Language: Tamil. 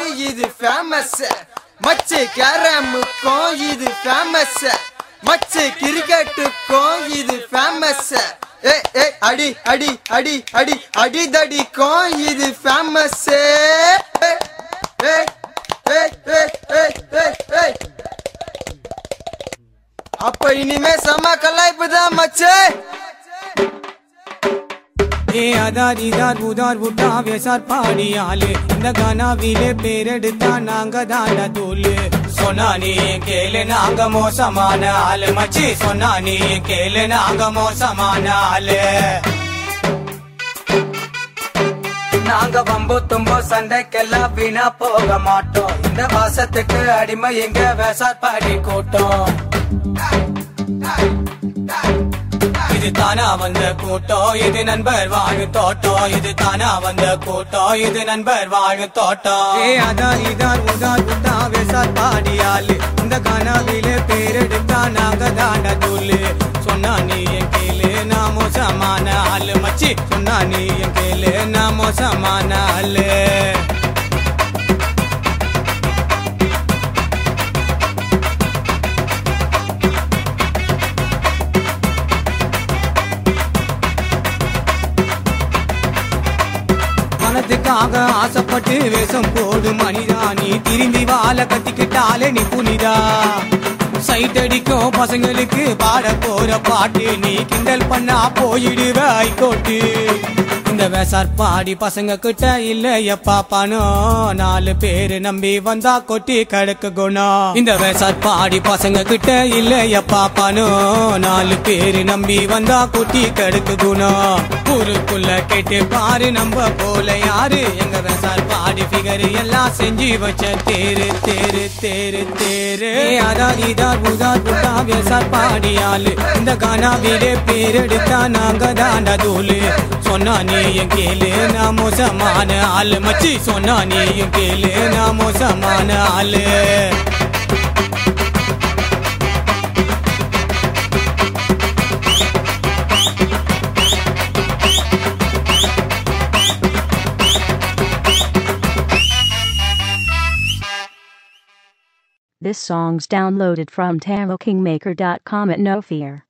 இது ஃபேமஸ் மச்சு கேரமுக்கும் இது ஃபேமஸ் மச்சு கிரிக்கெட்டுக்கும் இது ஃபேமஸ் ஏ ஏ அடி அடி அடி அடி அடிதடிக்கும் இது ஃபேமஸ் அப்ப இனிமே செம கலாய்ப்பு தான் மச்சே ஏ அதார் இதார் உதார் உட்டா வேசார் பாடியாலு இந்த கனாவிலே பேரெடுத்தா நாங்க தாண்ட தூளு சொன்னா நீ கேளு நாங்க மோசமான ஆளு மச்சி சொன்னா நீ கேளு நாங்க மோசமான ஆளு நாங்க வம்பு தும்போ சண்டைக்கெல்லாம் வீணா போக மாட்டோம் இந்த வாசத்துக்கு அடிமை எங்க வேசார் பாடி கூட்டம் இது தானா வந்த கூட்டம் இது நண்பர் வாழு தோட்டம் இது தானா வந்த கூட்டம் இது நண்பர் வாழு தோட்டம் ஏ அதார் இதார் உதார் உத்தா வேசார் பாடியாலு இந்த கனவிலே பேரெடுத்தா நாங்க தாண்ட தூளு சொன்னா நீ என் கேளு நான் மோசமான ஆளு மச்சி சொன்னா நீ என் கேளு நான் மோசமான ஆளு பணத்துக்காக ஆசைப்பட்டு வேஷம் போடு மனிதா நீ திரும்பி வாழ கத்திக்கிட்டாலே நீ புனிதா சைட் அடிக்கும் பசங்களுக்கு பாட போற பாட்டு நீ கிண்டல் பண்ணா போயிடுவ ஐகோட்டு இந்த வேசார் பாடி பசங்க கிட்ட இல்ல எப்பா பணம் நாலு பேரு நம்பி வந்தா கொட்டி கிடக்கு குணம் இந்த வேசார் பாடி பசங்க கிட்ட இல்ல எப்பா பணம் நாலு பேரு நம்பி வந்தா கொட்டி கிடக்கு குணம் ஊருக்குள்ள கேட்டு பாரு நம்ம போல யாரு எங்க வேசார் பாடி ஃபிகர் எல்லாம் செஞ்சு வச்ச தேரு தேரு தேரு தேரு அதான் இதார் உதார் புட்டா வேசார் பாடியாலு இந்த கானாவிலே பேரெடுத்தா நாங்க தாண்டா தூளு சொன்னா நீயும் கேளு நான் மோசமான ஆளு மச்சி சொன்னா நீயும் கேளு நான் மோசமான ஆளு This song's downloaded from TaroKingmaker.com at no fear.